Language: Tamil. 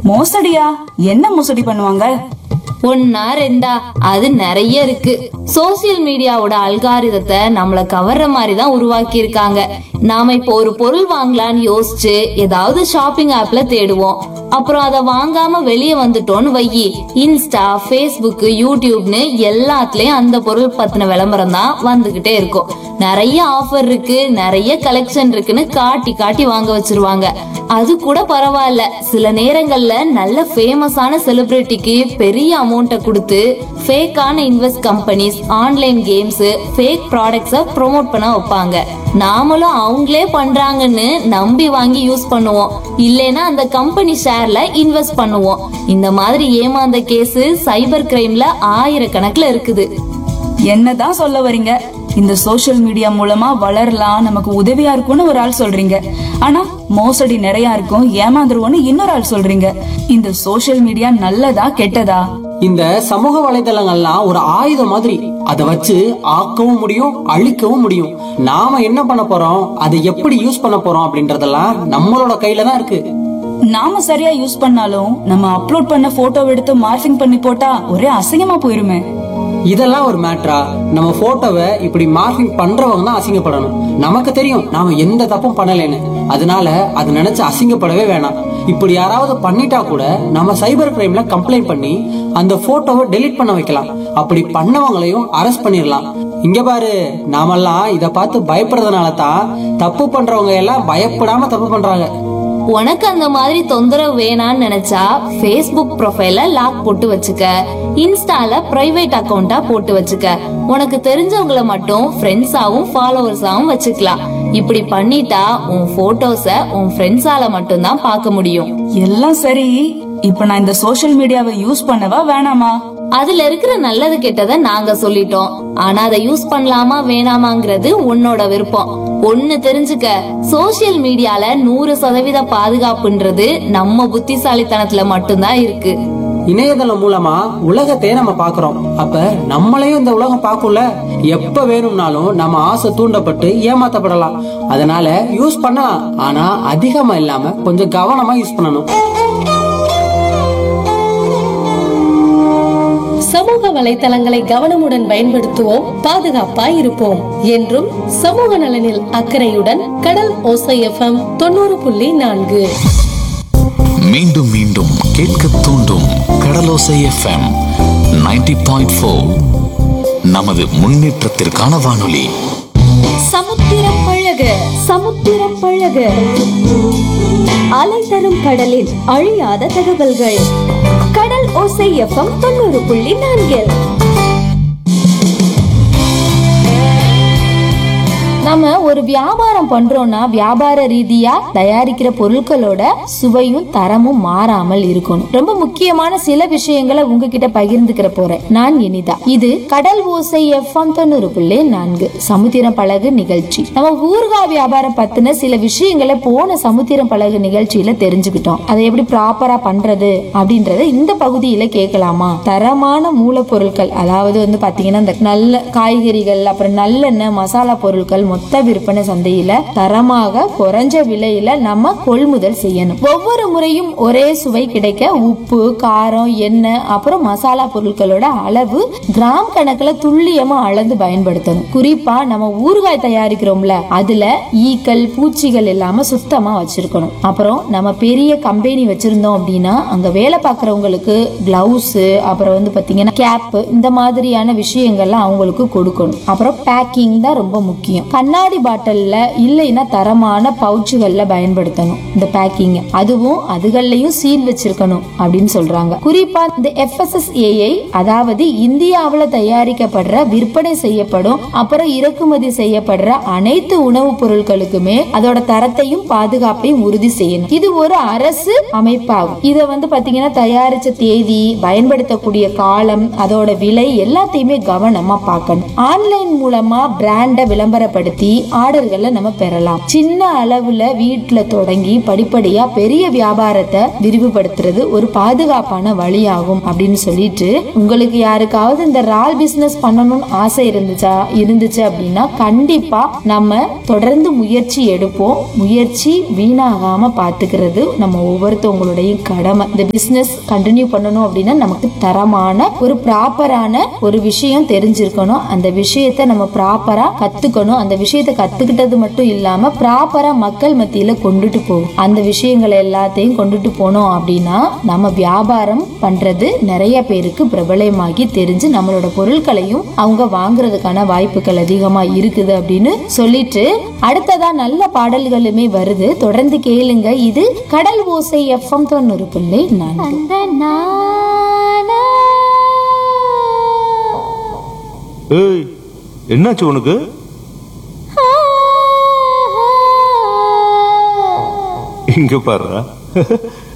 மோசடியா என்ன மோசடி பண்ணுவாங்க ஒன்னா ரெண்டா அது நிறைய இருக்கு சோசியல் மீடியாவோட அல்காரிதத்தை நம்மள கவர்ற மாதிரி தான் உருவாக்கி இருக்காங்க நாம இப்போ ஒரு பொருள் வாங்கலாம்னு யோசிச்சு ஏதாவது ஷாப்பிங் ஆப்ல தேடுவோம் அப்புறம் அதை வாங்காம வெளியே வந்துட்டோம்னு வையி இன்ஸ்டா ஃபேஸ்புக் யூடியூப்னு எல்லாத்துலயும் அந்த பொருள் பத்தின விளம்பரம் தான் வந்துகிட்டே இருக்கும் நிறைய ஆஃபர் இருக்கு நிறைய கலெக்ஷன் இருக்குன்னு காட்டி காட்டி வாங்க வச்சிருவாங்க அது கூட பரவாயில்ல சில நேரங்கள்ல நல்ல ஃபேமஸான செலிபிரிட்டிக்கு பெரிய அமௌண்ட்டை கொடுத்து ஃபேக்கான invest companies online games fake ப்ராடக்ட்ஸை ப்ரோமோட் பண்ண வைப்பாங்க நாமளும் அவங்களே பண்றாங்கன்னு நம்பி வாங்கி யூஸ் பண்ணுவோம் இல்லைன்னா அந்த கம்பெனி ஷேர்ல இன்வெஸ்ட் பண்ணுவோம் இந்த மாதிரி ஏமாந்த கேஸ் சைபர் கிரைம்ல ஆயிரக்கணக்குல இருக்குது என்னதான் சொல்ல வர்றீங்க இந்த சோஷியல் மீடியா மூலமா வளரலாம் நமக்கு உதவியா இருக்கும்னு ஒரு ஆள் சொல்றீங்க ஆனா மோசடி நிறைய இருக்கும் ஏமாந்துருவோம்னு இன்னொரு ஆள் சொல்றீங்க இந்த சோஷியல் மீடியா நல்லதா கெட்டதா இந்த சமூக வலைதளங்கள்லாம் ஒரு ஆயுதம் மாதிரி அதை வச்சு ஆக்கவும் முடியும் அழிக்கவும் முடியும் நாம என்ன பண்ண போறோம் அதை எப்படி யூஸ் பண்ண போறோம் அப்படின்றதெல்லாம் நம்மளோட கையில தான் இருக்கு நாம சரியா யூஸ் பண்ணாலும் நம்ம அப்லோட் பண்ண போட்டோ எடுத்து மார்ஃபிங் பண்ணி போட்டா ஒரே அசிங்கமா போயிருமே இதெல்லாம் ஒரு மேட்ரா நம்ம போட்டோவை இப்படி மார்க்கிங் பண்றவங்க தான் அசிங்கப்படணும் நமக்கு தெரியும் நாம எந்த தப்பும் பண்ணலைன்னு அதனால அது நினைச்சு அசிங்கப்படவே வேணாம் இப்படி யாராவது பண்ணிட்டா கூட நம்ம சைபர் கிரைம்ல கம்ப்ளைண்ட் பண்ணி அந்த போட்டோவை டெலீட் பண்ண வைக்கலாம் அப்படி பண்ணவங்களையும் அரெஸ்ட் பண்ணிடலாம் இங்க பாரு நாமெல்லாம் இத பார்த்து பயப்படுறதுனால தான் தப்பு பண்றவங்க எல்லாம் பயப்படாம தப்பு பண்றாங்க உனக்கு அந்த மாதிரி தொந்தரவு வேணான்னு நினைச்சா ஃபேஸ்புக் ப்ரொஃபைல லாக் போட்டு வச்சுக்க இன்ஸ்டால பிரைவேட் அக்கவுண்டா போட்டு வச்சுக்க உனக்கு தெரிஞ்சவங்கள மட்டும் ஃப்ரெண்ட்ஸாவும் ஃபாலோவர்ஸாவும் வச்சுக்கலாம் இப்படி பண்ணிட்டா உன் போட்டோஸ உன் ஃப்ரெண்ட்ஸால மட்டும்தான் பார்க்க முடியும் எல்லாம் சரி இப்ப நான் இந்த சோஷியல் மீடியாவை யூஸ் பண்ணவா வேணாமா அதுல இருக்கிற நல்லது கெட்டதை நாங்க சொல்லிட்டோம் ஆனா அதை யூஸ் பண்ணலாமா வேணாமாங்கிறது உன்னோட விருப்பம் ஒண்ணு தெரிஞ்சுக்க சோசியல் மீடியால நூறு சதவீத பாதுகாப்புன்றது நம்ம புத்திசாலித்தனத்துல மட்டும்தான் இருக்கு இணையதளம் மூலமா உலகத்தையே நம்ம பாக்குறோம் அப்ப நம்மளையும் இந்த உலகம் பார்க்கும்ல எப்ப வேணும்னாலும் நம்ம ஆசை தூண்டப்பட்டு ஏமாத்தப்படலாம் அதனால யூஸ் பண்ணலாம் ஆனா அதிகமா இல்லாம கொஞ்சம் கவனமா யூஸ் பண்ணணும் சமூக வலைத்தளங்களை கவனமுடன் பயன்படுத்துவோம் பாதுகாப்பாய் இருப்போம் என்றும் சமூக நலனில் அக்கறையுடன் கடல் ஓசை எஃப்எம் தொண்ணூறு புள்ளி நான்கு மீண்டும் மீண்டும் கேட்க தூண்டும் கடலோசை எஃப்எம் 90.4 பாயிண்ட் ஃபோர் நமது முன்னேற்றத்திற்கான வானொலி சமுத்திரம் பழக சமுத்திரம் பழக அலை தரும் கடலில் அழியாத தகவல்கள் கடல் ஓசை எஃப்எம் தொண்ணூறு புள்ளி நான்கில் நம்ம ஒரு வியாபாரம் பண்றோம்னா வியாபார ரீதியா தயாரிக்கிற பொருட்களோட சுவையும் தரமும் மாறாமல் இருக்கணும் ரொம்ப முக்கியமான சில விஷயங்களை உங்ககிட்ட பகிர்ந்துக்கிற போறேன் நான் இனிதா இது கடல் ஓசை எஃப்எம் தொண்ணூறு புள்ளி நான்கு சமுத்திரம் பழகு நிகழ்ச்சி நம்ம ஊர்காய் வியாபாரம் பத்தின சில விஷயங்களை போன சமுத்திரம் பழகு நிகழ்ச்சியில தெரிஞ்சுக்கிட்டோம் அதை எப்படி ப்ராப்பரா பண்றது அப்படின்றத இந்த பகுதியில கேட்கலாமா தரமான மூலப்பொருட்கள் அதாவது வந்து பாத்தீங்கன்னா இந்த நல்ல காய்கறிகள் அப்புறம் நல்லெண்ணெய் மசாலா பொருட்கள் மொத்த விற்பனை சந்தையில தரமாக குறைஞ்ச விலையில நம்ம கொள்முதல் செய்யணும் ஒவ்வொரு முறையும் ஒரே சுவை கிடைக்க உப்பு காரம் எண்ணெய் அப்புறம் மசாலா பொருட்களோட அளவு கிராம் கணக்குல துல்லியமா அளந்து பயன்படுத்தணும் குறிப்பா நம்ம ஊறுகாய் தயாரிக்கிறோம்ல அதுல ஈக்கள் பூச்சிகள் இல்லாம சுத்தமா வச்சிருக்கணும் அப்புறம் நம்ம பெரிய கம்பெனி வச்சிருந்தோம் அப்படின்னா அங்க வேலை பார்க்கறவங்களுக்கு கிளவுஸ் அப்புறம் வந்து பாத்தீங்கன்னா கேப் இந்த மாதிரியான விஷயங்கள்லாம் அவங்களுக்கு கொடுக்கணும் அப்புறம் பேக்கிங் தான் ரொம்ப முக்கியம் கண்ணாடி பாட்டில்ல இல்லைன்னா தரமான பவுச்சுகள்ல பயன்படுத்தணும் இந்த பேக்கிங் அதுவும் அதுகள்லயும் சீல் வச்சிருக்கணும் அப்படின்னு சொல்றாங்க குறிப்பா இந்த எஃப்எஸ்எஸ்ஏஐ அதாவது இந்தியாவுல தயாரிக்கப்படுற விற்பனை செய்யப்படும் அப்புறம் இறக்குமதி செய்யப்படுற அனைத்து உணவுப் பொருட்களுக்குமே அதோட தரத்தையும் பாதுகாப்பையும் உறுதி செய்யணும் இது ஒரு அரசு அமைப்பாகும் இத வந்து பாத்தீங்கன்னா தயாரிச்ச தேதி பயன்படுத்தக்கூடிய காலம் அதோட விலை எல்லாத்தையுமே கவனமா பார்க்கணும் ஆன்லைன் மூலமா பிராண்ட விளம்பரப்படுத்தி விரிவுபடுத்தி ஆர்டர்களை நம்ம பெறலாம் சின்ன அளவுல வீட்டுல தொடங்கி படிப்படியா பெரிய வியாபாரத்தை விரிவுபடுத்துறது ஒரு பாதுகாப்பான வழியாகும் அப்படின்னு சொல்லிட்டு உங்களுக்கு யாருக்காவது இந்த ரால் பிசினஸ் பண்ணணும்னு ஆசை இருந்துச்சா இருந்துச்சு அப்படின்னா கண்டிப்பா நம்ம தொடர்ந்து முயற்சி எடுப்போம் முயற்சி வீணாகாம பாத்துக்கிறது நம்ம ஒவ்வொருத்தவங்களுடைய கடமை இந்த பிசினஸ் கண்டினியூ பண்ணணும் அப்படின்னா நமக்கு தரமான ஒரு ப்ராப்பரான ஒரு விஷயம் தெரிஞ்சிருக்கணும் அந்த விஷயத்தை நம்ம ப்ராப்பரா கத்துக்கணும் அந்த விஷயத்தை கத்துக்கிட்டது மட்டும் இல்லாம ப்ராப்பரா மக்கள் மத்தியில கொண்டுட்டு போகும் அந்த விஷயங்களை எல்லாத்தையும் கொண்டுட்டு போனோம் அப்படின்னா நம்ம வியாபாரம் பண்றது நிறைய பேருக்கு பிரபலமாகி தெரிஞ்சு நம்மளோட பொருட்களையும் அவங்க வாங்குறதுக்கான வாய்ப்புகள் அதிகமா இருக்குது அப்படின்னு சொல்லிட்டு அடுத்ததா நல்ல பாடல்களுமே வருது தொடர்ந்து கேளுங்க இது கடல் ஓசை எஃப்எம் தொண்ணூறு புள்ளி நான்கு ஏய் என்னாச்சு உனக்கு இங்க பாரு